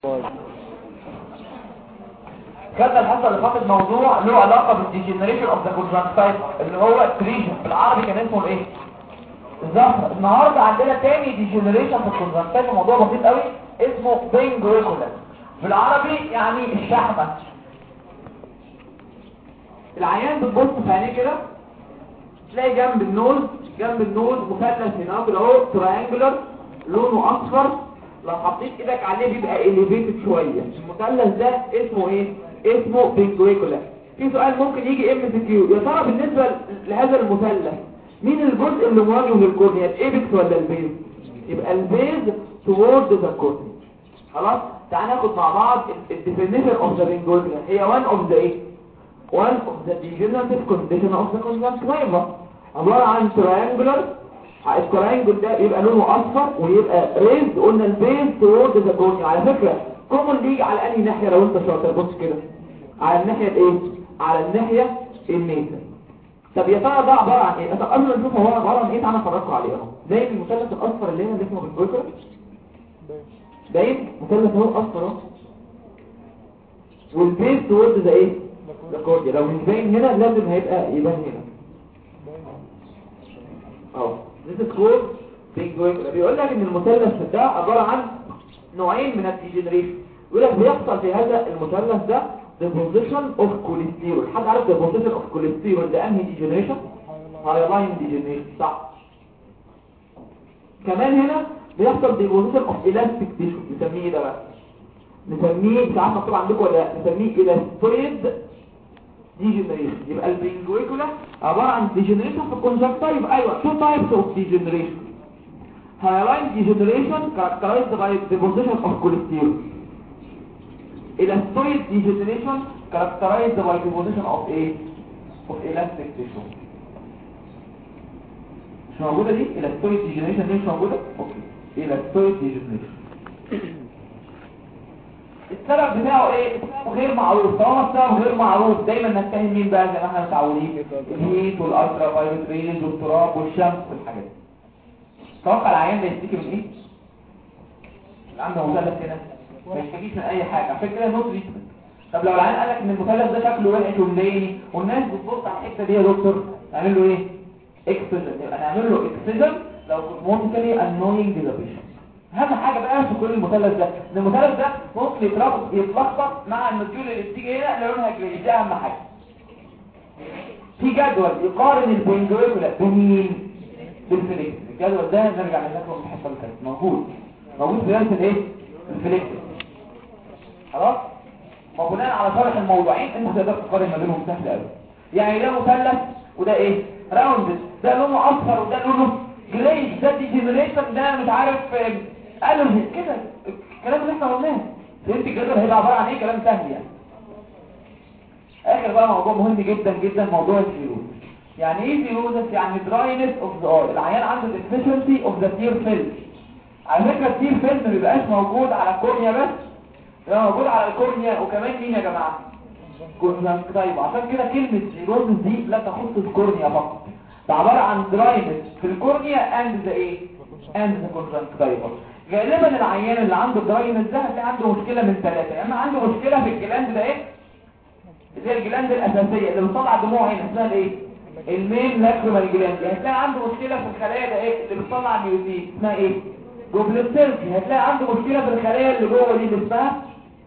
خدنا الحصه اللي فاتت موضوع له علاقه بالديجنريشن اوف ذا كونجكتيف اللي هو تريجن بالعربي كان اسمه الايه الزفر النهارده عندنا تاني ديجنريشن في الكونجكتيف موضوع بسيط قوي اسمه بينجويكولا بالعربي يعني الشحمه العيان بتبص في عينيه كده تلاقي جنب النوز جنب النوز مثلث هنا كده اهو تريانجلر لونه اصفر لو حطيت ايدك عليه بيبقى اليفيتد شويه المثلث ده اسمه ايه اسمه بينجويكولا في سؤال ممكن يجي ام سي كيو يا ترى بالنسبه لهذا المثلث مين الجزء اللي مواجه للكورنيا الايبكس ولا البيز يبقى البيز توورد ذا كورنيا خلاص تعال ناخد مع بعض الديفينيشن اوف ذا بينجويكولا هي وان اوف ذا ايه one of the degenerative condition of the conjunctiva عبارة عن triangular الترينجل ده يبقى لونه اصفر ويبقى ريز قلنا البيز تورد ذا كورنيا على فكرة كومن بيجي على انهي ناحية لو انت شاطر بص كده على الناحية الايه على الناحية النيزل طب يا ترى ده عبارة عن ايه طب قبل ما نشوف هو عبارة عن ايه تعالى نفرجكم عليه اهو زي المثلث الاصفر اللي هنا اللي اسمه بالجوكر باين مثلث اهو اصفر اهو والبيز تورد ذا ايه الكورديا لو مش باين هنا لازم هيبقى يبان هنا اهو this is called pinguin بيقول لك ان المثلث ده عبارة عن نوعين من الديجنريشن يقول لك بيحصل في هذا المثلث ده deposition of cholesterol حد عارف deposition of cholesterol ده انهي ديجنريشن هايلاين ديجنريشن صح كمان هنا بيحصل deposition of elastic tissue نسميه ايه ده بقى نسميه مش عارف مكتوب عندكم ولا لا نسميه elastoid ديجنريشن يبقى البنجويكولا عبارة عن ديجنريشن في الكونجكتيف ايوه two types of degeneration hyaline degeneration characterized by deposition of cholesterol elastoid degeneration characterized by deposition of a of elastic tissue مش موجودة دي elastoid degeneration دي مش موجودة اوكي elastoid degeneration السبب بتاعه ايه السبب غير معروف طالما السبب غير معروف دايما نتهم مين بقى زي ما احنا متعودين الهيت والالترا فايولت رينج والتراب والشمس والحاجات دي توقع العيان ده يشتكي من ايه اللي عنده مثلث هنا ما يشتكيش من اي حاجه عشان كده نوت ريتمنت طب لو العيان قال لك ان المثلث ده شكله وحش ومضايقني والناس بتبص على الحته دي يا دكتور نعمل له ايه اكسجن يبقى نعمل له اكسجن لو كوزموتيكالي انوينج ذا بيشنت اهم حاجه بقى في كل المثلث ده ان المثلث ده ممكن يتربط يتلخبط مع النتيول اللي بتيجي هنا اللي لونها جري دي اهم حاجه في جدول يقارن البنجويكولا بمين بالفليكس الجدول ده نرجع نذاكره في الحصه اللي فاتت موجود موجود في درس الايه الفليكس خلاص ما بناء على شرح الموضوعين انت تقدر تقارن ما بينهم سهل قوي يعني ده مثلث وده ايه راوند ده لونه اصفر وده لونه جراي ده ديجنريشن ده مش عارف قالوا كده الكلام اللي احنا قلناه فهمت الجدول هيبقى عباره عن ايه كلام سهل يعني اخر بقى موضوع مهم جدا جدا موضوع الفيروز يعني ايه فيروزس يعني دراينس اوف ذا اي العيان عنده ديفيشنسي اوف ذا تير فيلم على فكره التير فيلم ما بيبقاش موجود على الكورنيا بس بيبقى موجود على الكورنيا وكمان مين يا جماعه كونجكتيف عشان كده كلمه فيروزس دي لا تخص الكورنيا فقط ده عباره عن دراينس في الكورنيا اند ذا ايه اند ذا كونجكتيف غالبا العيان اللي عنده دراينس ده هتلاقي عنده مشكله من ثلاثه يا اما عنده مشكله في الجلاند ده ايه اللي هي الجلاند الاساسيه اللي بتطلع دموع هنا اسمها ايه المين لاكريمال جلاند هتلاقي عنده مشكله في الخلايا ده ايه اللي بتطلع نيوتين اسمها ايه جوبلتيركي هتلاقي عنده مشكله في الخلايا اللي جوه دي اللي اسمها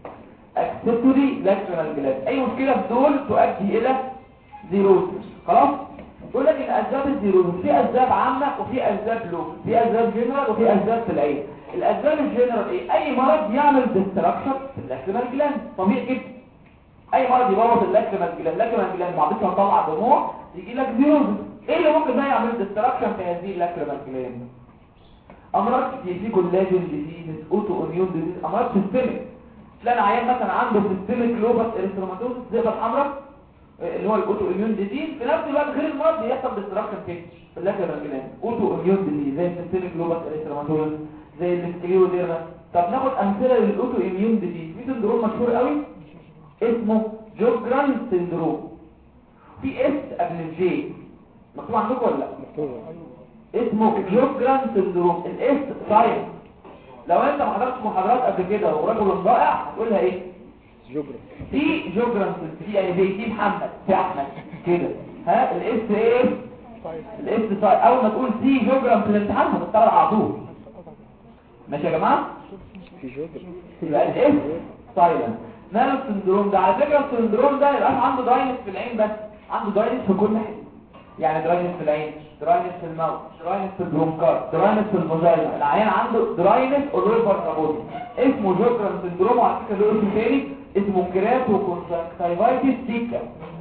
اكسسوري لاكريمال جلاند اي مشكله في دول تؤدي الى زيروز خلاص يقول لك ان اسباب الزيروز في اسباب عامه وفي اسباب لو في اسباب جنرال وفي اسباب في العين الاسباب الجنرال ايه اي مرض يعمل ديستراكشن في اللاكريمال جلاند طبيعي جدا اي مرض يبوظ اللاكريمال جلاند اللاكريمال جلاند بعد كده تطلع دموع يجي لك زيروز ايه اللي ممكن ده يعمل ديستراكشن في هذه اللاكريمال جلاند امراض كتير في كولاجين ديزيز اوتو اميون ديزيز امراض سيستميك تلاقي عيان مثلا عنده سيستميك لوبس اريثروماتوز زئبق حمراء اللي هو الاوتو اميون ديزيز في نفس الوقت غير المرض بيحصل ديستراكشن فين في اللاكريمال جلاند اوتو اميون ديزيز زي السيستميك لوبس اريثروماتوز زي السكليوديرما طب ناخد امثله للاوتو اميون ديزيز في سندروم مشهور قوي اسمه جوجران سندروم في اس قبل الجي مكتوب عندكم ولا لا مكتوبة اسمه جوجران سندروم الاس ساين لو انت ما حضرتش محاضرات قبل كده ورجل ضائع هتقولها ايه جبرا في جوجران في يعني زي دي محمد في احمد كده ها الاس ايه طيب الاس ساي اول ما تقول سي جوجرام في الامتحان هتطلع على طول ماشي يا جماعه في جبرا يبقى الاس سايلنت نانو سندروم ده على فكره السندروم ده يبقى عنده داينس في العين بس عنده داينس في كل حته يعني دراينس في العين دراينس في الماوث دراينس في البرونكار دراينس في الموزايلا العيان عنده دراينس اولوفر كابوتي اسمه جوجران سندروم وعلى فكره له اسم تاني اسمه كيراتو كونجكتيفايتس سيكا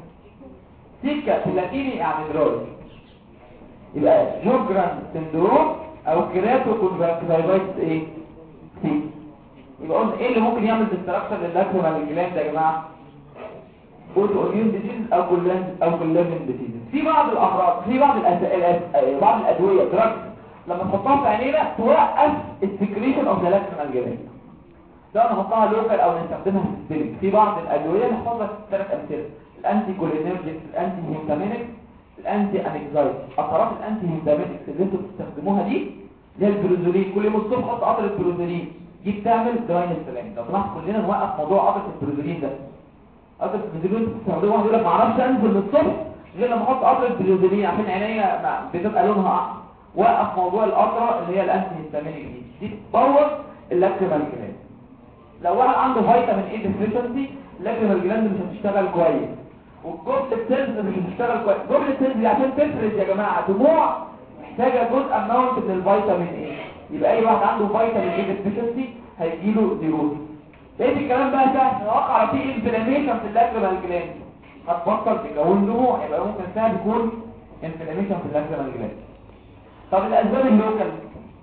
سيكا في اللاتيني يعني دراي يبقى جوجران سندروم او كيراتو كونجكتيفايتس ايه سيكا يبقى قلنا ايه اللي ممكن يعمل ديستراكشن للاكرومال جلاند يا جماعه اوتو اميون ديزيز او كلان او كلان ديزيز في بعض الامراض في بعض الأس... الأس... بعض الادويه دراجز لما تحطها في عينينا توقف السكريشن اوف ذا لاكريمال جلاند ده نحطها لوكال او نستخدمها في السيرك في بعض الادويه نحط لك ثلاث امثله الانتي كولينرجيك الانتي هيستامينيك الانتي انكزايتي اثرات الانتي هيستامينيك اللي انتوا بتستخدموها دي اللي هي البروزولين كل يوم الصبح حط قطره بروزولين دي بتعمل دراين سلام لو سمحت كلنا نوقف موضوع قطره البروزولين ده قطره البروزولين بتستخدموها واحد يقول لك ما اعرفش انزل من الصبح غير لما احط قطره بروزولين عشان عينيا ما- بتبقى لونها احمر وقف موضوع القطره اللي هي الانتي هيستامينيك دي دي تبوظ اللاكريمال جلاند لو واحد عنده فيتامين اي ديفيشنسي لكن الجلاند مش هتشتغل كويس والجبل سيلز مش هتشتغل كويس جبل سيلز دي عشان تفرز يا جماعه دموع محتاجه جزء اماونت من الفيتامين اي يبقى اي واحد عنده فيتامين اي ديفيشنسي هيجي له زيروز بقيت الكلام بقى سهل وقع فيه انفلاميشن في اللاكريمال جلاند هتبطل تكون دموع يبقى ممكن سهل يكون انفلاميشن في اللاكريمال جلاند طب الاسباب اللوكال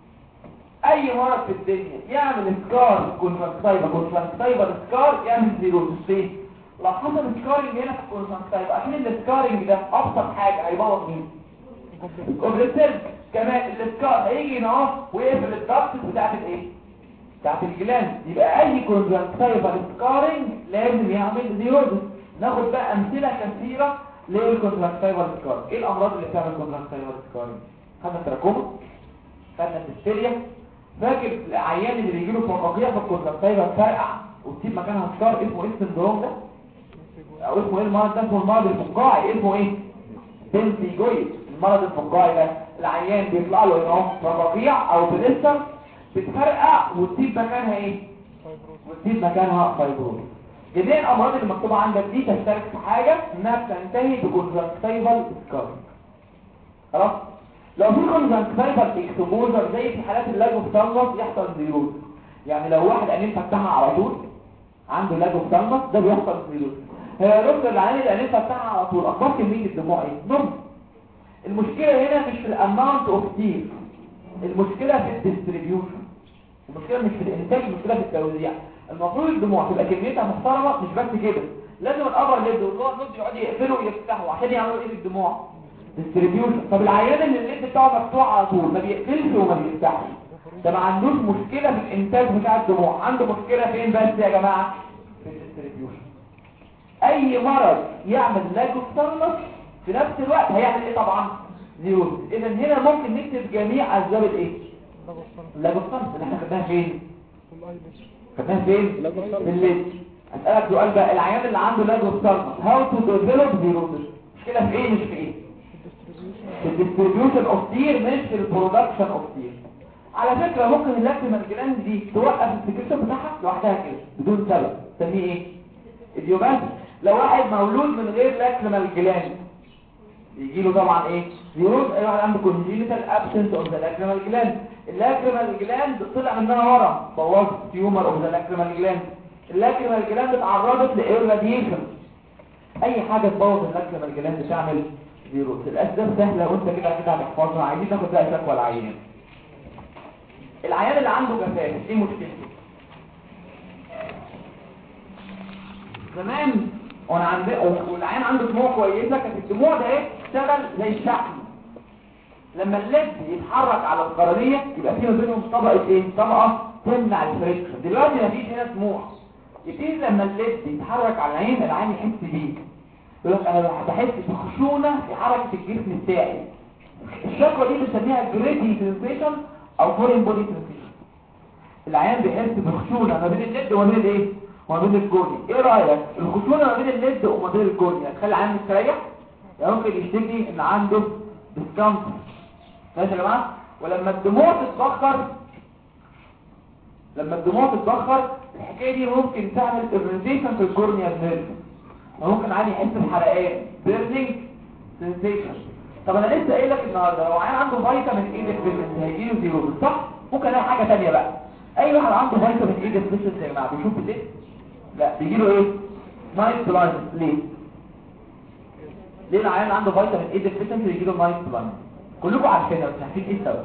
اي مرض في الدنيا يعمل سكار كونفكتايفا كونفكتايفا سكار يعمل زيروز ليه لو حصل سكارنج هنا في الكونفكتايفا عشان السكارنج ده ابسط حاجه هيبوظ مين الكوبريتيل كمان السكار هيجي هنا اهو ويقفل الضغط بتاعت الايه بتاعت الجلاند يبقى اي كونفكتايفا سكارنج لازم يعمل زيروز ناخد بقى امثله كثيره للكونفكتايفا سكار ايه الامراض اللي بتعمل كونفكتايفا سكارنج خدنا تراكوما خدنا الهستيريا فاكر العيان اللي بيجي له فقاقيع في الكونجكتيفا فرقع وتسيب مكانها سكار اسمه ايه السندروم ده او اسمه ايه المرض ده اسمه المرض الفقاعي اسمه ايه بنتيجويد المرض الفقاعي ده العيان بيطلع له هنا اهو فقاقيع او بلستر بتفرقع وتسيب مكانها ايه وتسيب مكانها فايبروز جميع الامراض اللي مكتوبه عندك دي تشترك في حاجه انها بتنتهي بكونجكتيفال سكار خلاص لو في كونجكتيفال اكسبوجر زي في حالات اللاجوفتالمس يحصل زيروز يعني لو واحد عينين فتحها على طول عنده لاجوفتالمس ده بيحصل زيروز هي يا دكتور العيان اللي عينين فتحها على طول اخبار كميه الدموع ايه نورمال المشكله هنا مش في الاماونت اوف تير المشكله في الديستريبيوشن المشكله مش في الانتاج المشكله في التوزيع المفروض الدموع تبقى كميتها محترمه مش بس كده لازم الابر ليد واللور ليد يقعدوا يقفلوا ويفتحوا عشان يعملوا ايه الدموع ديستريبيوشن طب العيان اللي الليد بتاعه مفتوح على طول ما بيقفلش وما بيفتحش ده ما عندوش مشكله في الانتاج بتاع الدموع عنده مشكله فين بس يا جماعه في الديستريبيوشن اي مرض يعمل لاجوسترنس في نفس الوقت هيعمل ايه طبعا زيروز اذا هنا ممكن نكتب جميع اسباب الايه اللاجوسترنس اللي احنا خدناها فين خدناها فين لاجوسترنس. في الليد اسالك سؤال بقى العيان اللي عنده لاجوسترنس هاو تو ديفلوب زيروز المشكله في ايه مش في ايه في الديستريبيوشن اوف تير مش في البرودكشن اوف تير على فكرة ممكن اللاكريمال جلاند دي توقف السكريشن بتاعها لوحدها كده بدون سبب تسميه ايه اديوباثي لو واحد مولود من غير لاكريمال جلاند يجي له طبعا ايه زيروز اي واحد عنده كونجينيتال ابسنس اوف ذا لاكريمال جلاند اللاكريمال جلاند طلع منها ورم بوظ تيومر اوف ذا لاكريمال جلاند اللاكريمال جلاند اتعرضت لاير راديشن اي حاجه تبوظ اللاكريمال جلاند تعمل فيروس الاسباب سهله وانت كده كده هتحفظها عايزين ناخد بقى شكوى العيان العيان اللي عنده جفاف ايه مشكلته زمان وانا عندي والعيان عنده دموع كويسه كانت الدموع ده ايه تشتغل زي الشحن لما الليد يتحرك على القرنيه يبقى في ما بينهم طبقه ايه طبقه تمنع الفريكشن دلوقتي مفيش هنا دموع يبتدي لما الليد يتحرك على العين العين يحس بيه يقول لك انا بحس بخشونه في حركه الجسم بتاعي الشكوى دي بنسميها جريدي سنسيشن او فورين بودي سنسيشن العيان بيحس بخشونه ما بين الليد وما بين الايه وما بين الجوني ايه رايك الخشونه ما بين الليد وما بين الجوني هتخلي العيان مستريح يعني ممكن يشتكي ان عنده ديسكامفورت ماشي يا جماعه ولما الدموع تتبخر لما الدموع تتبخر الحكايه دي ممكن تعمل irritation في الكورنيا نيرف ممكن عادي يحس بحرقان burning sensation طب انا لسه قايل لك النهارده لو عيان عنده فيتامين اي ديفيشنسي هيجيله زيرو صح ممكن الاقي حاجه ثانيه بقى اي واحد عنده فيتامين اي ديفيشنسي يا جماعه بيشوف بالليل لا بيجيله ايه نايت بلايندنس ليه ليه العيان عنده فيتامين اي ديفيشنسي بيجيله نايت بلايندنس كلكم عارفينها بس عارفين ايه السبب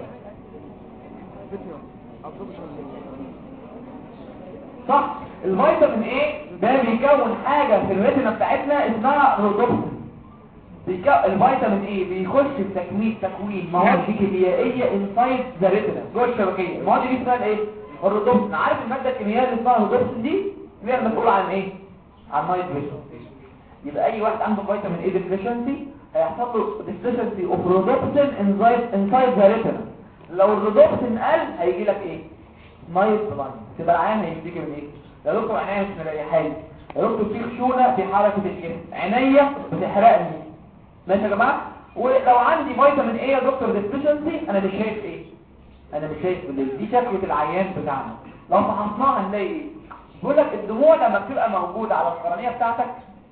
صح الفيتامين ايه ده بيكون حاجة في الريتنا بتاعتنا اسمها رودوبسين بيكو... الفيتامين ايه بيخش في تكوين تكوين مواد كيميائية انسايد ذا ريتنا جوه الشبكية المواد دي اسمها ايه الرودوبسين عارف المادة الكيميائية اللي اسمها الرودوبسين دي هي المسؤولة عن ايه عن نايت فيجن يبقى اي واحد عنده فيتامين ايه ديفيشنسي هيحصل له ديفيشنسي اوف رودوبسين انسايد ذا ريتنا لو الرودوبسين قل هيجي لك ايه نايت بلايند تبقى العين هيشتكي من ايه يا دكتور عينيا مش مريحاني يا دكتور في خشونه في حركه الجسم عينيا بتحرقني ماشي يا جماعه ولو عندي فيتامين ايه يا دكتور ديفيشنسي انا مش شايف ايه انا مش شايف بالليل دي شكوى العيان بتاعنا لو فحصناها هنلاقي ايه بيقول لك الدموع لما بتبقى موجوده على القرنيه بتاعتك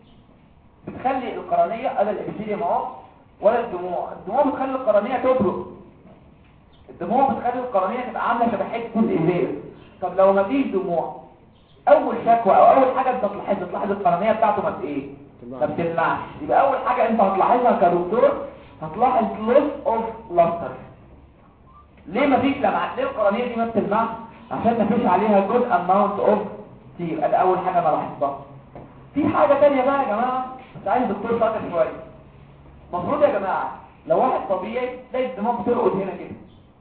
بتخلي القرنيه ادي الابيثيليوم اهو ولا الدموع الدموع بتخلي القرنيه تبرق الدموع بتخلي القرنيه تبقى عامله شبه حته ازاز طب لو ما فيش دموع اول شكوى او اول حاجه انت تلاحظها تلاحظ القرنيه بتاعته ما ايه ما بتلمعش يبقى اول حاجه انت هتلاحظها كدكتور هتلاحظ لوس اوف لاستر ليه ما فيش لمعه ليه القرنيه دي ما بتلمعش عشان ما فيش عليها جود اماونت اوف تير ادي اول حاجه انا لاحظتها في حاجه ثانيه بقى يا جماعه بس عايز دكتور شاطر شويه المفروض يا جماعه لو واحد طبيعي تلاقي الدماغ بترقد هنا كده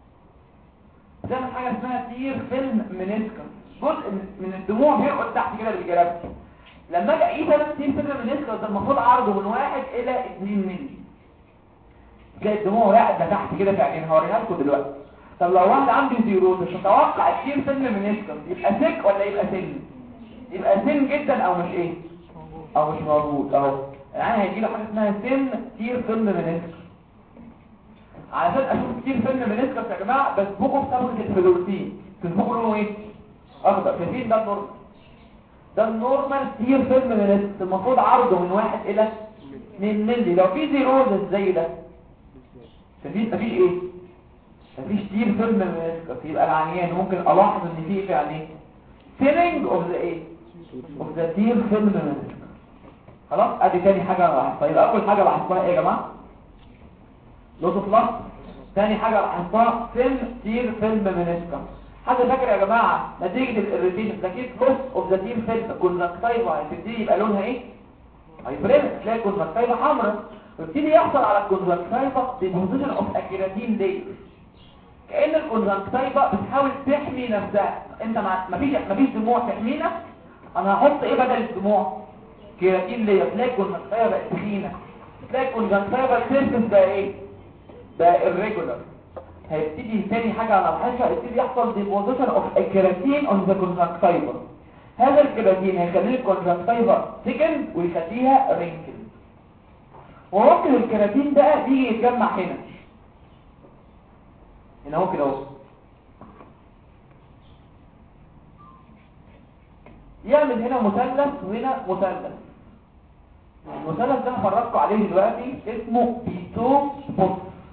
بتعمل حاجه اسمها تير فيلم منسكس جزء من الدموع بيرقد تحت كده بالجرافيتي لما اجي اقيس انا تير فيلم منسكس ده المفروض عرضه من 1 الى 2 مللي تلاقي الدموع راقده تحت كده في عينين هوريها لكم دلوقتي طب لو واحد عنده زيروز مش متوقع التير فيلم منسكس يبقى سك ولا يبقى سن يبقى سن جدا او مش ايه او مش موجود اهو يعني هيجي له حاجه اسمها سن تير فيلم منسكس علشان اشوف كتير فيلم منسكس يا جماعه بسبقه بصبغه الفلوروتين تسبقه لونه ايه اخضر شايفين ده النورمال ده النورمال كتير فيلم منسكس المفروض عرضه من واحد الى 2 مللي لو في زيروز زي ده شايفين مفيش ايه مفيش كتير فيلم منسكس يبقى العيان ممكن الاحظ ان في فعلا ايه فيلينج اوف ذا ايه اوف ذا تير فيلم منسكس خلاص ادي تاني حاجه انا لاحظتها يبقى اول حاجه لاحظتها ايه يا جماعه لوس اوف لاست تاني حاجة لاحظتها فيلم تير فيلم منسكا حد فاكر يا جماعة نتيجة الاريتيشن ده كيف لوس اوف ذا تير فيلم كونجكتيفا هتبتدي يبقى لونها ايه؟ هيبريم تلاقي الكونجكتيفا حمراء ويبتدي يحصل على الكونجكتيفا ديبوزيشن اوف اكيراتين ليه كأن الكونجكتيفا بتحاول تحمي نفسها انت مع... مفيش مفيش دموع تحمينا انا هحط ايه بدل الدموع كيراتين ليه تلاقي الكونجكتيفا بقت تخينه تلاقي الكونجكتيفا السيرفس بقى ايه ده الريجولار هيبتدي تاني حاجة على الحاجة هيبتدي يحصل deposition of a keratin on the conjunctiva هذا الكيراتين هيخلي الكونجكتيفا ثيكن ويخليها رينكل وممكن الكيراتين ده بيجي يتجمع هنا هنا اهو كده اهو يعمل هنا مثلث وهنا مثلث المثلث ده هفرجكم عليه دلوقتي اسمه بيتو سبوت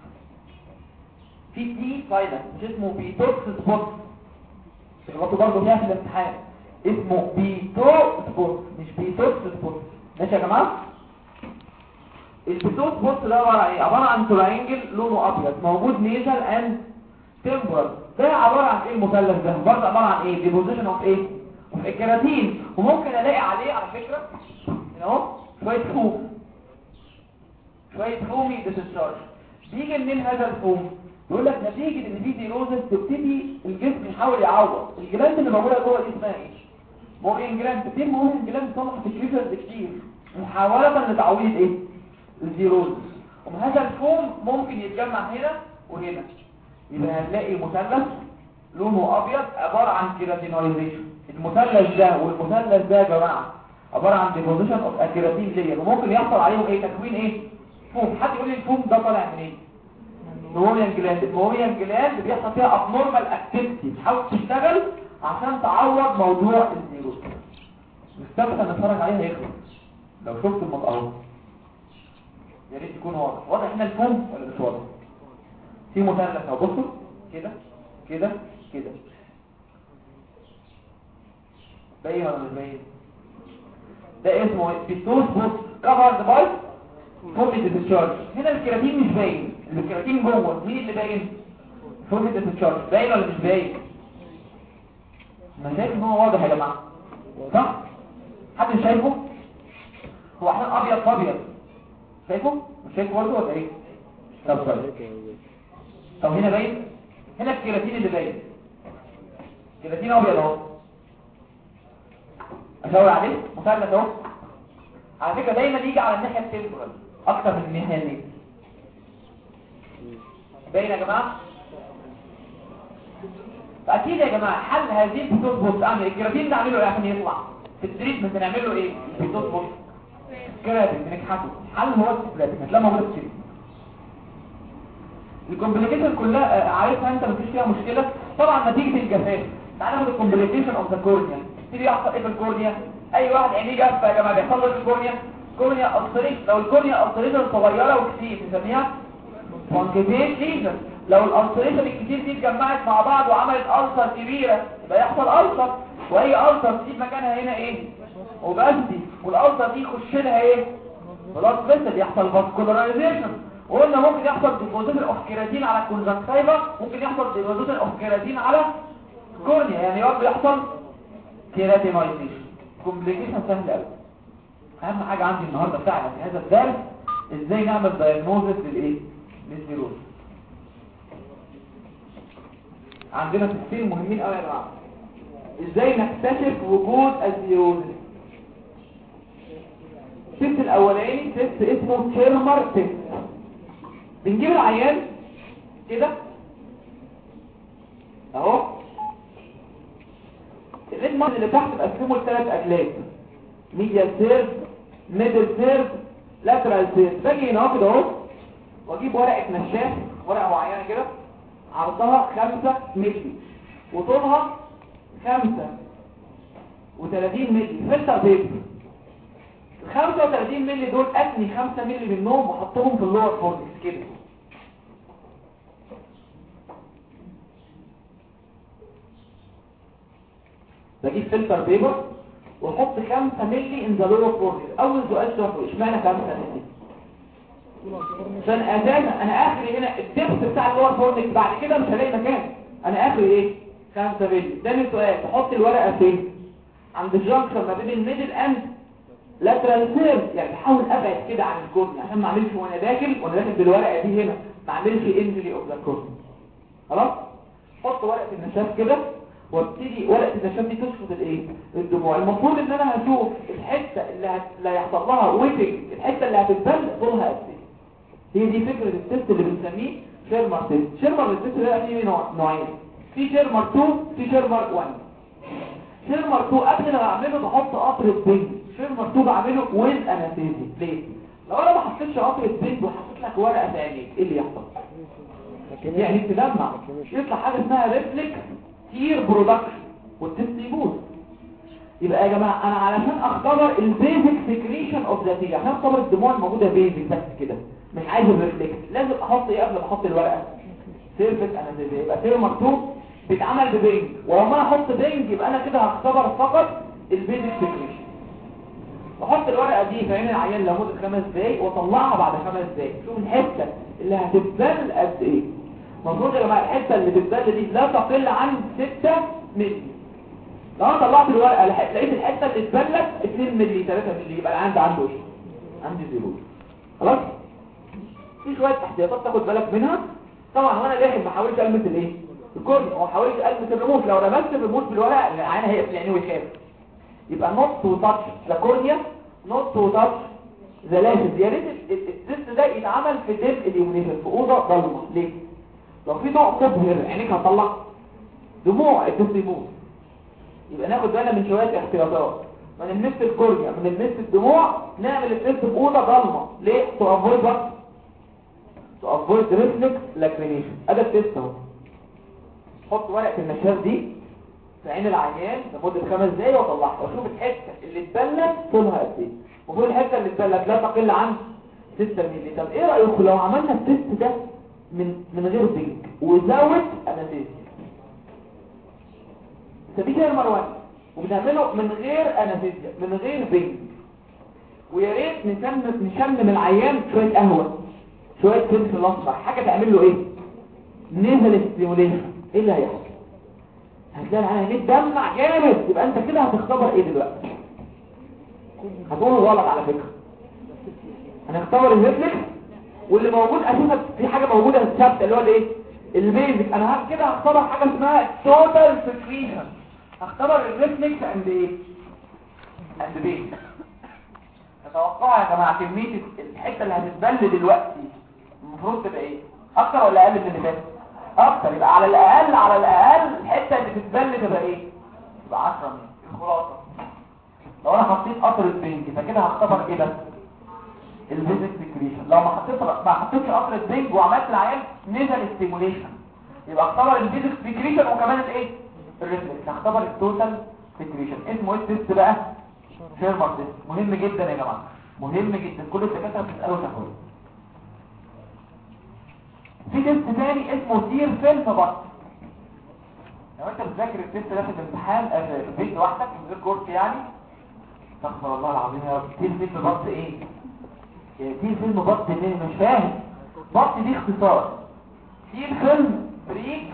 في تي سايلنت مش اسمه بيتوكس سبوت غلطوا برضه فيها في الامتحان اسمه بيتو سبوت مش بيتوكس سبوت ماشي يا جماعه البيتو سبوت ده عباره عن ايه عباره عن تراينجل لونه ابيض موجود نيزل اند تمبرال ده عباره عن ايه المثلث ده برضه عباره عن ايه ديبوزيشن اوف ايه اوف الكيراتين وممكن الاقي عليه على فكره هنا اهو شويه فوم شويه فومي ديسشارج بيجي منين هذا الفوم يقول لك نتيجة ان في ديروزس تبتدي الجسم يحاول يعوض الجلاند اللي موجودة جوه دي اسمها ايه؟ موهين جلاند كتير موهين جلاند طلع تكريفرز كتير محاولة لتعويض ايه؟ الديروزس وهذا الفوم ممكن يتجمع هنا وهنا يبقى هنلاقي مثلث لونه ابيض عباره عن كيراتينايزيشن المثلث ده والمثلث ده يا جماعه عباره عن ديبوزيشن اوف اكيراتين لير وممكن يحصل عليهم ايه تكوين ايه فوم حد يقول لي الفوم ده طالع منين الموميان جلاند الموميان جلاند بيحصل فيها ابنورمال اكتيفيتي بتحاول تشتغل عشان تعوض موضوع الزيروس مستمتع نتفرج عليها يخلص لو شفت المقاومه يا ريت يكون واضح واضح هنا الفوم ولا مش واضح في مثلث اهو بصوا كده كده كده باين ولا مش باين ده اسمه بيتوس بوست كفرد باي فومي ديسشارج هنا الكيراتين مش باين الكيراتين جوه مين اللي باين فومي ديسشارج باين ولا مش باين انا شايف ان هو واضح يا جماعه صح حد شايفه هو احنا ابيض في ابيض شايفه مش شايفه برضه ولا ايه طب كويس طب هنا باين هنا الكيراتين اللي باين كيراتين ابيض اهو اشاور عليه مثلث اهو على فكره دايما يجي على الناحيه التمبرال اكتر من الناحيه دي باين يا جماعه فاكيد يا جماعه حل هذه البيتوز بوست اعمل الكيراتين ده اعمله ايه عشان يطلع في التريتمنت بنعمل له ايه البيتوز بوست كراتين بنكحته الحل هو الكراتين هتلاقي موجود في التريتمنت الكومبليكيشن كلها آه، عارفها انت مفيش فيها مشكله طبعا نتيجه الجفاف تعالى ناخد الكومبليكيشن اوف ذا كورنيا تيجي يحصل ايه في الكورنيا اي واحد عينيه جافه يا جماعه بيحصل له في الكورنيا كورنيا التريت لو الكورنيا التريشن صغيره وكتير بنسميها كونكتيف ليجن لو الالتريشن الكتير دي اتجمعت مع بعض وعملت ألسر كبيره يبقى يحصل ألسر واي ألسر تسيب مكانها هنا ايه وبسدي والألسر دي يخش لها ايه بلاد فيسل يحصل فاسكولاريزيشن وقلنا ممكن يحصل ديبوزيشن اوف كيراتين على الكونجكتيفا ممكن يحصل ديبوزيشن اوف كيراتين على كورنيا يعني برضه يحصل كيراتينايزيشن كومبليكيشن سهل قوي اهم حاجه عندي النهارده فعلا في هذا الدرس ازاي نعمل دايجنوزس للايه للزيروز عندنا تفسير مهمين قوي يا جماعه ازاي نكتشف وجود الزيروز التست الاولاني تست اسمه تيرمر تست بنجيب العيان كده اهو الريد مارك اللي تحت بقسمه لثلاث اجلاد ميديال سيرف ميدل سيرف لاترال سيرف باجي هنا كده اهو واجيب ورقه نشاف ورقه معينه كده عرضها 5 مللي وطولها 5 و30 مللي فلتر بيبر ال 35 مللي دول اتني 5 مللي منهم واحطهم في اللور فورنكس كده بجيب فلتر بيبر واحط 5 مللي ان ذا لور فورنكس اول سؤال شافه اشمعنى 5 مللي عشان اساسا انا اخري هنا الدبس بتاع اللور فورنكس بعد كده مش هلاقي مكان انا اخري ايه 5 مللي تاني سؤال تحط الورقه فين عند الجنكشن ما بين الميدل اند لاترال سيرف يعني بحاول ابعد كده عن الكورن عشان ما اعملش وانا داخل وانا داخل بالورقه دي هنا ما اعملش انجلي اوف ذا كورن خلاص حط ورقه النشاف كده وابتدي ورقه النشاف دي تشفط الايه الدموع المفروض ان انا هشوف الحته اللي هت... اللي هيحصل لها ويتنج الحته اللي هتتبل طولها قد ايه هي دي فكره التست اللي بنسميه شيرمر تيست شيرمر التست ده فيه نوع- نوعين في شيرمر 2 في شيرمر 1 شيرمر 2 قبل ما بعمله بحط قطره بنج شيرمر 2 بعمله ويز انستيزي ليه لو انا ما حطيتش قطره بنج وحطيت لك ورقه في عينيك ايه اللي يحصل يعني تلمع يطلع حاجه اسمها ريفلكس تير برودكشن والتست يبوظ يبقى يا جماعه انا علشان اختبر البيزك سكريشن اوف ذا تير عشان اختبر الدموع الموجوده بيزك بس كده مش عايز الريفلكس لازم احط ايه قبل ما احط الورقه سيرفيس انستيزي يبقى تير مكتوب بيتعمل ببنج ولما انا احط بنج يبقى انا كده هختبر فقط البيزك سكريشن بحط الورقه دي في عين العيان لمده خمس دقايق واطلعها بعد خمس دقايق شوف الحته اللي هتتبل قد ايه المفروض يا جماعه الحته اللي بتتبل دي لا تقل عن 6 مللي لو انا طلعت الورقه لح- لقيت الحته اللي اتبلت 2 مللي 3 مللي يبقى العيان ده عنده ايه عندي زيرو خلاص في شويه احتياطات تاخد بالك منها طبعا وانا داخل ما حاولش المس الايه الكورنيا هو حاولش المس الريموت لو لمست الريموت بالورقه العيان هيقفل عينيه ويخاف يبقى نوت تو تاتش ذا كورنيا نوت تو تاتش ذا لاشز يا ريت ال- ال- التست ده يتعمل في ديم اليومينيشن في اوضه ضلمه ليه لو في ضوء مبهر عينيك هتطلع دموع التست يموت يبقى ناخد بالنا من شويه احتياطات ما نلمس الكورنيا ما نلمس الدموع نعمل التست في اوضه ضلمه ليه تو افويد وقت تو افويد ريفلكس لاكرينيشن ادي التست اهو حط ورقه النشاف دي في عين العيان لمده خمس دقايق واطلعها واشوف الحته اللي اتبلت طولها قد ايه المفروض الحته اللي اتبلت لا تقل عن 6 مللي طب ايه رايكم لو عملنا التست ده من من غير بينك وزود انستيزيا سبيه كده المروان وبنعمله من غير انستيزيا من غير بينك ويا ريت نشمم نشمم العيان شويه قهوه شويه فلفل اصفر حاجه تعمل له ايه نزل ستيموليشن ايه اللي هيحصل هتلاقي العيان يتدمع جامد يبقى انت كده هتختبر ايه دلوقتي هتقوله غلط على فكره هنختبر الريفلكس واللي موجود اساسا في حاجه موجوده ثابته اللي هو الايه البيزك انا هعمل كده هختبر حاجه اسمها توتال سكريشن هختبر الريفلكس عند ايه عند بيزك تتوقعوا يا جماعه كميه الحته اللي هتتبل دلوقتي المفروض تبقى ايه اكتر ولا اقل من اللي فات اكتر يبقى على الاقل على الاقل الحته اللي تتبل تبقى ايه تبقى 10 مللي الخلاصه لو انا حطيت قطر البنج فكده هختبر ايه بس الفيزيك سكريشن لو ما حطيت ما حطيتش قطر البنج وعملت العيان نزل ستيموليشن يبقى اختبر الفيزيك سكريشن وكمان الايه الريفلكس هختبر التوتال سكريشن اسمه ايه التست بقى شيرمان تيست مهم جدا يا جماعه مهم جدا كل الدكاتره بتسالوا تاخد في تيست تاني اسمه تير فيلم بط لو انت بتذاكر التيست ده في الامتحان آه، في البيت لوحدك من غير كورس يعني استغفر الله العظيم يا رب تير فيلم بط ايه يعني تير فيلم بط ليه مش فاهم بط دي اختصار تير فيلم بريك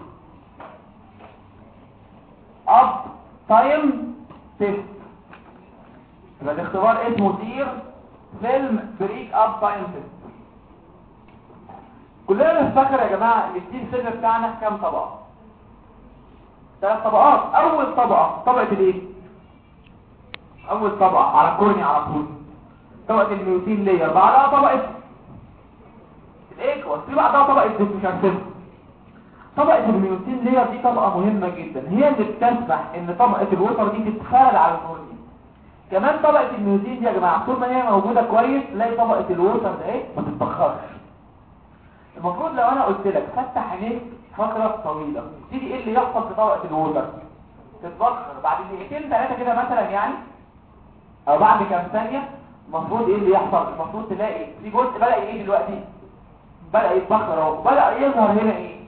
اب تايم تيست يبقى الاختبار اسمه تير فيلم بريك اب تايم تيست كلنا نفتكر يا جماعه ان التيم سيلر بتاعنا كام طبقه ثلاث طبقات اول طبقه طبقه الايه اول طبقه على الكورني على طول طبقه الميوتين لير بعدها طبقه الايكوس في بعدها طبقه الديسمشارسيس طبقه الميوتين لير دي طبقه مهمه جدا هي اللي بتسمح ان طبقه الوتر دي تتخلل على الكورني كمان طبقه الميوتين دي يا جماعه طول ما هي موجوده كويس تلاقي طبقه الوتر ده ايه ما تتبخرش المفروض لو انا قلت لك فتح عينيك فترة طويلة تيجي ايه اللي يحصل في طبقة الوتر تتبخر بعد دقيقتين ثلاثة كده مثلا يعني او بعد كام ثانية المفروض ايه اللي يحصل المفروض تلاقي في جزء بدأ ايه دلوقتي بدأ يتبخر اهو بدأ يظهر هنا ايه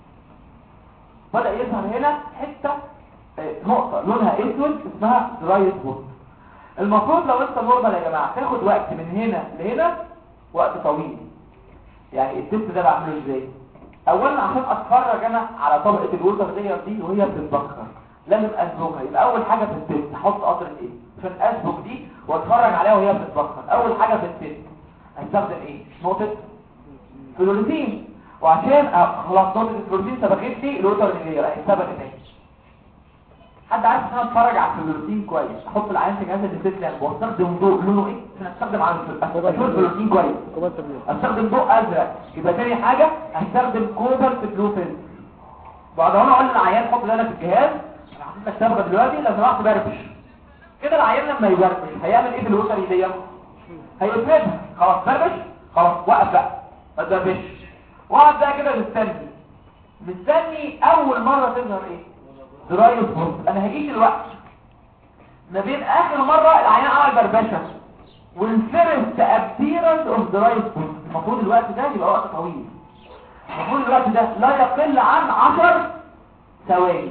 بدأ يظهر هنا حتة آه، نقطة لونها اسود اسمها دراي سبوت المفروض لو انت نورمال يا جماعة تاخد وقت من هنا لهنا وقت طويل يعني التست ده بعمله ازاي اولا عشان اتفرج انا على طبقه الوتر ديت دي وهي بتتبخر لازم اسبقها يبقى اول حاجه في التست احط قطره ايه عشان اسبق دي واتفرج عليها وهي بتتبخر اول حاجه في التست هستخدم ايه نقطه فلوريسين وعشان أ- خلاص نقطه الفلوريسين سبقت لي الوتر اللي هي سبقت هنا حد عارف ان انا اتفرج على الفلوريسين كويس احط العين في جهاز التست يعني واستخدم ضوء لونه ايه عشان استخدم على الفل- اشوف الفلوريسين كويس كمان تبليغ استخدم ضوء ازرق يبقى تاني حاجة هستخدم كوبرت بلو فيلم بعد هنا اقول للعيان حط ده انا في الجهاز انا حاطط لك صبغه دلوقتي لو سمحت بربش كده العيان لما يبربش هيعمل ايه في الوتر دي هيفردها خلاص بربش خلاص وقف بقى ما تبربش وقف بقى كده مستني مستني اول مرة تظهر ايه دراي سبوت انا هجيش الوقت ما بين اخر مرة العيان عمل بربشة والفيرست ابيرنس اوف دراي سبوت المفروض الوقت ده يبقى وقت طويل المفروض الوقت ده لا يقل عن 10 ثواني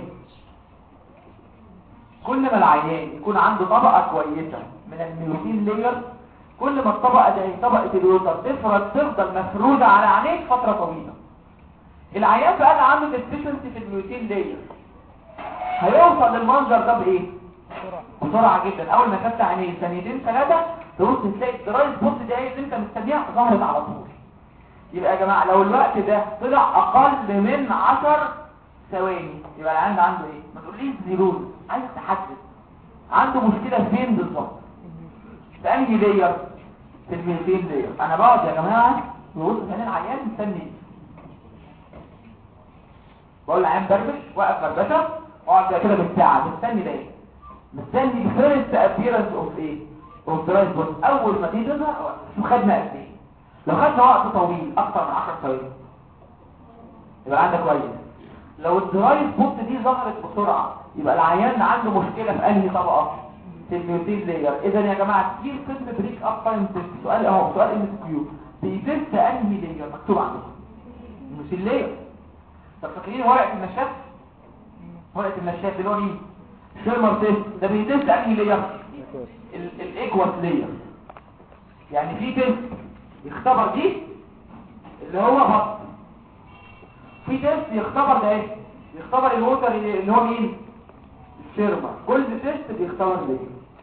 كل ما العيان يكون عنده طبقة كويسة من الميوتين لير كل ما الطبقة دي طبقة اليوتر تفرد تفضل مفرودة على عينيك فترة طويلة العيان بقى عنده ديفيشنسي في الميوتين لير هيوصل للمنظر ده بايه بسرعة جدا اول ما تفتح عينيه ثانيتين ثلاثة تبص تلاقي الدراي سبوت ده اللي انت مستنيها ظهرت على طول يبقى يا جماعة لو الوقت ده طلع اقل من 10 ثواني يبقى العيان ده عنده ايه ما تقوليش زيرون عايز تحدد عنده مشكلة فين بالظبط في انهي لير في الميتين لير انا بقعد يا جماعة ببص في عين العيان مستني بقول للعيان بربش وقف بربشه اقعد كده بالساعه مستني ده ايه مستني فيرست ابيرنس اوف ايه اوف درايف بوت اول ما تيجي تظهر شوف خدنا قد ايه لو خدنا وقت طويل اكتر من 10 ثواني يبقى عندك كويس لو الدرايف بوت دي ظهرت بسرعه يبقى العيان عنده مشكله في انهي طبقه في الميوتين لاير اذا يا جماعه كتير قسم بريك اب تايم تيست سؤال اهو سؤال ام سي كيو بيتست انهي لاير مكتوب عندكم الميوتين لاير طب فاكرين ورقه النشاف ورقه النشاف اللي هو مين شيرمر تيست ده بيتست انهي لاير الايكوال لاير يعني في تيست يختبر دي اللي هو بط في تيست يختبر ده ايه يختبر الوتر اللي هو مين الشيرمر كل تيست بيختبر ليه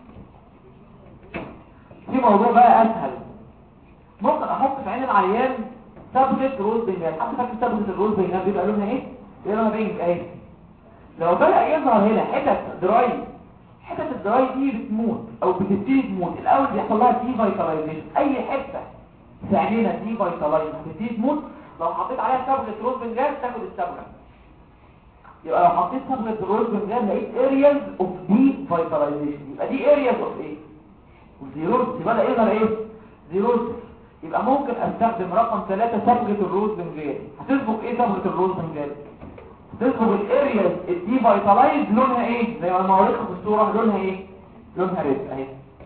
في موضوع بقى اسهل ممكن احط في عين العيان سابجت روز بينات حتى فاكر سابجت الروز بينات بيبقى لونها ايه بيبقى لونها بينك اهي لو بدأ يظهر هنا حتت دراي حتت الدراي دي بتموت او بتبتدي تموت الاول بيحصل لها دي فيتالايزيشن اي حته في عينينا دي فيتالايز بتبتدي تموت لو حطيت عليها صبغه روز بنجاز تاخد الصبغه يبقى لو حطيت صبغه روز بنجاز لقيت ارياز اوف دي فيتالايزيشن يبقى دي ارياز اوف ايه وزيروز يبقى ده يظهر ايه زيروز يبقى ممكن استخدم رقم 3 صبغه الروز بنجاز هتسبق ايه صبغه الروز بنجاز تسبق الارياز الدي فيتالايز لونها ايه زي ما وريتكم في الصوره لونها ايه لونها ريد اهي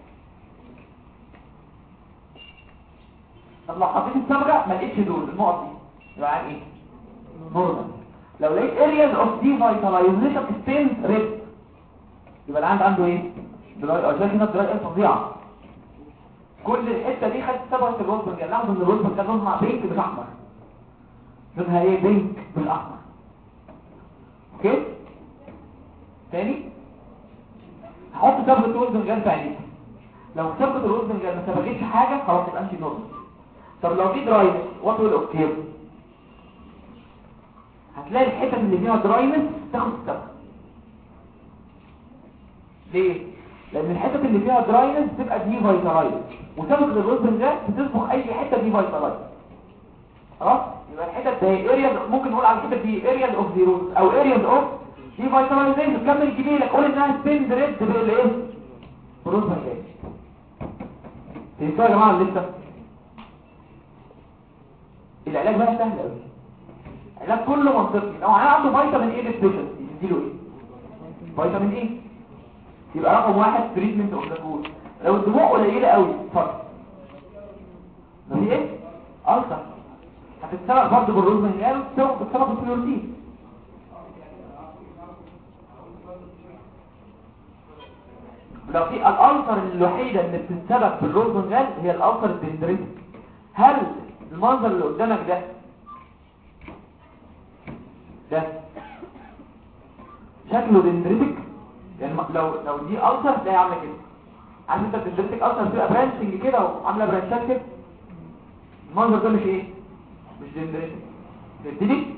طب لو حطيت الصبغه ما لقيتش دول النقط دي يبقى عن ايه نورمال لو لقيت areas of devitalization stains red يبقى العند عنده ايه دراي او شايف هنا دراي ايه فظيعه كل الحته دي خدت صبغه الروز بنجان لاحظوا ان الروز بنجان لونها بينك مش احمر لونها ايه بينك مش احمر اوكي تاني هحط صبغه الروز بنجان في عينيك لو صبغه الروز بنجان ما سبقتش حاجه خلاص يبقى انت نورمال طب لو في دراينس وات ويل اوكتير هتلاقي الحتت اللي فيها دراينس تاخد الصبغه ليه لان الحتت اللي فيها دراينس تبقى دي فيتالايز وصبغه الروز بنجان بتصبغ اي حته دي فيتالايز خلاص يبقى الحتت دي اريا ممكن نقول على الحتت دي اريا اوف زيرو او اريا اوف دي فيتالايزيشن كمل جميلك قول انها سبين ريد بالايه بروز بنجان فهمتوا يا جماعه لسه العلاج بقى سهل قوي العلاج كله منطقي لو انا عنده فيتامين ايه ديفيشنسي نديله ايه فيتامين ايه يبقى رقم واحد تريتمنت اوف ذا كور لو الدموع قليله قوي اتفضل ما في ايه ألسر هتتسبق برضه بالروز من الجال وتتسبق بالسبق بالفلورتين لو في الألسر الوحيدة اللي بتتسبق بالروز من الجال هي الألسر الدندريتك هل المنظر اللي قدامك ده ده شكله دندريتك يعني لو لو دي ألسر تلاقي عامله كده عارف انت الدندريتك ألسر بتبقى برانشنج كده وعامله برانشات كده المنظر ده مش ايه مش دندريتك تبتدي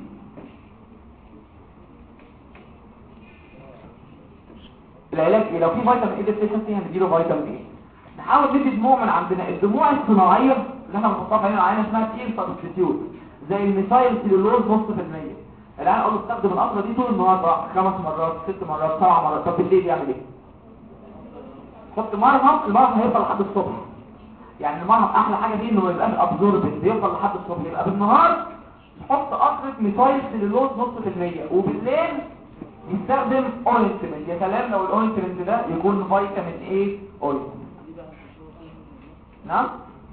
العلاج ايه لو في فيتامين ايه ديفيشنسي هنديله فيتامين ايه نحاول ندي دموع من عندنا الدموع الصناعيه اللي احنا بنحطها في عين العينه اسمها تير سبستيتيوت زي الميثايل سيلولوز نص في المية العيان اقول له استخدم القطره دي طول النهار بقى خمس مرات ست مرات سبع مرات طب بالليل يعمل ايه حط مرهم المرهم هيفضل لحد الصبح يعني المرهم احلى حاجه فيه انه ما يبقاش ابزوربنت بيفضل لحد الصبح يبقى بالنهار تحط قطره ميثايل سيلولوز نص في المية وبالليل يستخدم اورنتمنت يا سلام لو الاورنتمنت ده يكون فيتامين ايه اورنتمنت نعم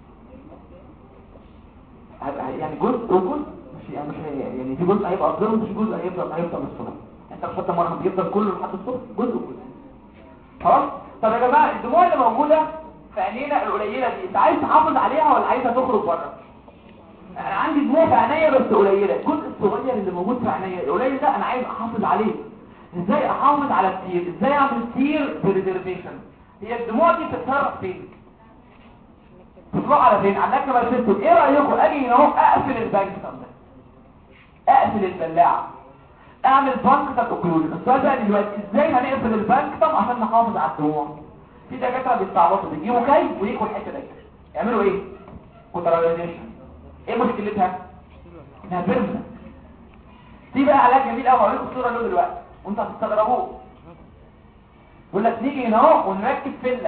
يعني جزء وجزء مش يعني مش هي- يعني في جزء هيبقى افضل ومش جزء هيفضل هيفضل الصبح انت بتحط مرهم بيفضل كله لحد الصبح جزء وجزء خلاص طب يا جماعه الدموع اللي موجوده في عينينا القليله دي انت عايز تحافظ عليها ولا عايزها تخرج بره انا عندي دموع في عينيا بس قليله الجزء الصغير اللي موجود في عينيا القليل ده انا عايز احافظ عليه ازاي احافظ على التير ازاي اعمل تير بريزرفيشن هي الدموع دي بتتصرف فين بتروح على فين على النكبه السيستم ايه رايكم اجي هنا اهو اقفل البنكتم ده اقفل البلاعه اعمل بنكتم اوكلوجن السؤال بقى دلوقتي ازاي هنقفل البنكتم عشان نحافظ على الدموع في دكاتره بيستعبطوا بيجيبوا كي ويجوا الحته دي يعملوا ايه كوتراليزيشن ايه مشكلتها انها بيرمننت في بقى علاج جميل قوي هوريكم الصوره له دلوقتي وانتوا هتستغربوه يقول لك نيجي هنا اهو ونركب فله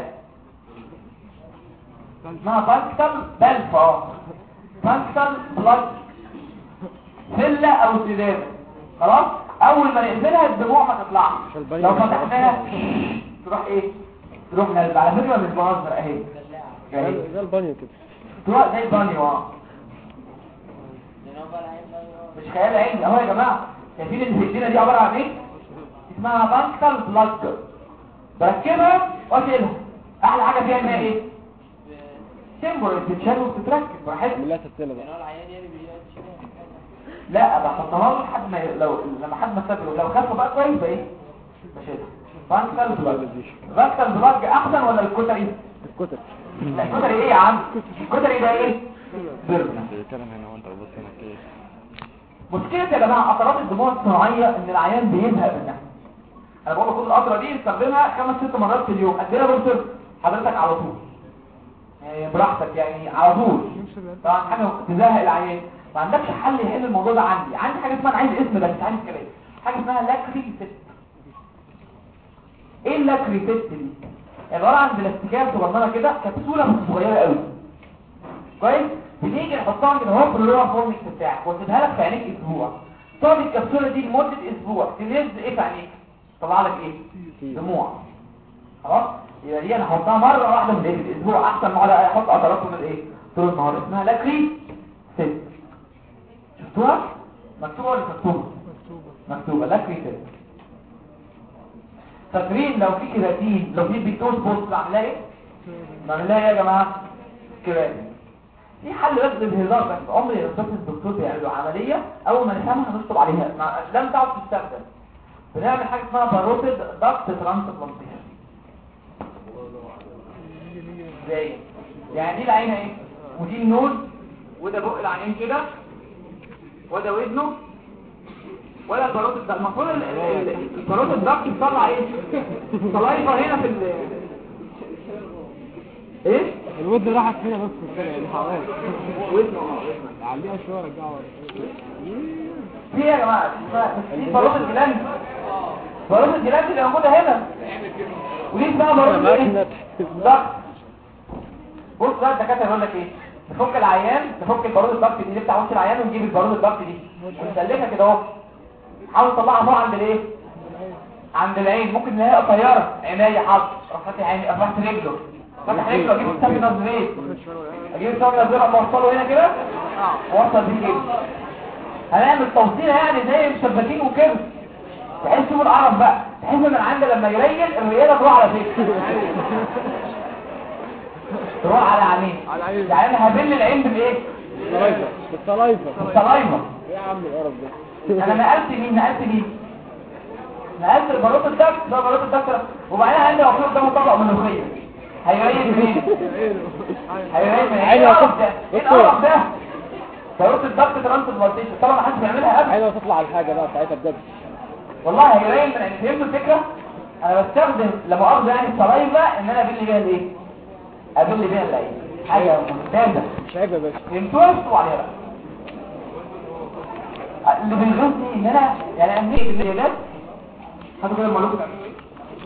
اسمها بانكتال بلف اه بانكتال بلاد فله او سداده خلاص اول ما نقفلها الدموع ما تطلعش عشان البني لو ما فتحناها تروح ايه تروح نازله على فكره مش بهزر اهي جاي. زي زي البانيو كده تروح زي البانيو اه مش خيال علمي اهو يا جماعه شايفين اللي في ايدينا دي عباره عن ايه اسمها بانكتال بلاج بركبها واشيلها احلى حاجه فيها انها ايه تمبر بتتشال وبتتركب براحتك لا تتسلى بقى لا بحطها له لحد ما ي- لو لما حد ما سافر لو خف بقى كويس بقى ايه بشيلها بانكتال بلاج بانكتال بلاج احسن ولا الكتري الكتب لا الكتري ايه يا عم الكتري ده ايه بيرنا بيتكلم هنا وانت بتبص هنا كده مشكلة يا جماعة قطرات الدموع الصناعية ان العيان بيزهق منها انا بقول لكم القطرة دي استخدمها خمس ست مرات في اليوم قد ايه يا دكتور حضرتك على طول يعني براحتك يعني على طول طبعا حاجة تزهق العيان ما عندكش حل يحل الموضوع ده عندي عندي حاجة اسمها أنا عايز اسم بس مش عايز كلام حاجة اسمها لاكري ست ايه اللاكري ست دي عبارة عن بلاستيكية صغننة كده كبسولة بس صغيرة قوي كويس بنيجي نحطها كده اهو في اللور فورمكس بتاعك واسيبها لك في عينيك اسبوع تقعد الكبسوله دي لمده اسبوع تنزل ايه في عينيك طلع لك ايه دموع خلاص يبقى دي انا احطها مره واحده في الاسبوع احسن ما اقعد احط قطرات من الايه طول النهار اسمها لاكري ست شفتوها مكتوبه ولا مش مكتوبه مكتوبه لاكري ست فاكرين لو في كراتين لو في بيتوز بوست بعملها ايه بعملها ايه يا جماعه كراتين في حل بس بالهزار بس عمري ما شفت الدكتور بيعمل له عمليه اول ما نفهمها هنشطب عليها مع لم تعد تستخدم بنعمل حاجه اسمها باروتيد دكت ترانسبلانتيشن ازاي يعني دي العين اهي ودي النوز وده بق العينين كده وده ودنه ولا الباروتيد ده المفروض ال- ال- ال- الباروتيد دكت يطلع ايه سلايفا هنا في ال ايه الود راحت فينا بس كده يعني حوالي ودنه اه ودنه عليها شويه رجعها في يا جماعه في باروت الجلاند باروت الجلاند اللي موجوده هنا ودي اسمها باروت ايه ضغط بص بقى الدكاتره يقول لك ايه نفك العيان نفك البارود الضغط دي اللي بتاع وش العيان ونجيب البارود الضغط دي ونسلكها كده اهو حاول تطلعها فوق عند الايه عند العين ممكن نلاقيها قصيره عينيا حظ اروح فاتح عيني اروح فاتح رجله فاتح رجله اجيب السفن نظريه اجيب السفن نظريه اوصله هنا كده واوصل بيه كده هنعمل توصيله يعني زي الشباكين وكده تحس تشوف القرف بقى تحس ان العند لما يريل الرياله تروح على فين تروح على عينيه على عينيه. يعني انا هبل العين بالايه سلايفا بالسلايفا بالسلايفا ايه يا عم القرف ده انا نقلت مين نقلت مين نقلت الباروت الدكت ده باروت الدكت وبعدين عندي لو في قدامه طبق ملوخيه هيريل منين هيريل من عيني ايه القرف هتف- ده ايه القرف ده باروت الدكت ترانسبلانتيشن طبعا ما حدش بيعملها ابدا عينها تطلع على الحاجه بقى ساعتها بجد والله هيريل من يعني فهمتوا الفكره انا بستخدم لما مؤاخذه يعني السلايفا ان انا ابل بيها الايه ابل بيها العين حاجه ممتازه مش عيب يا باشا فهمتوها اشتوا عليها بقى اللي بيغيظني ان انا يعني امنيه الليلات هاتوا كده المعلومه تعملوا ايه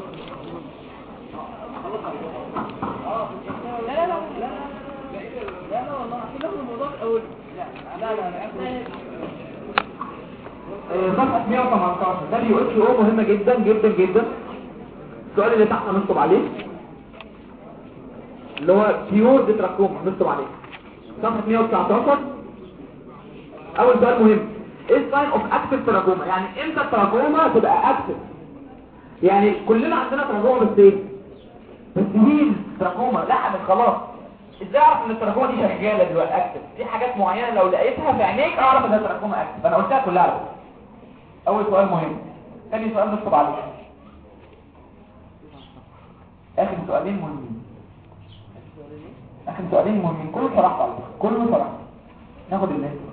آه، صفحة 118 ده بي اتش او مهمة جدا جدا جدا السؤال اللي تحت هنشطب عليه اللي هو بيور ديتراكوما هنشطب عليه صفحة 119 اول سؤال مهم ايه الساين اوف اكتف تراكوما يعني امتى التراكوما تبقى اكتف يعني كلنا عندنا تراكوما بس ايه بس دي تراكوما لحمت خلاص ازاي اعرف ان التراكوما دي شغاله دلوقتي اكتف في حاجات معينه لو لقيتها في عينيك اعرف انها تراكوما اكتف انا قلتها كلها على فكرة. اول سؤال مهم ثاني سؤال نكتب عليه اخر سؤالين مهمين اخر سؤالين مهمين كله صراحه على فكرة. كله صراحه ناخد الناس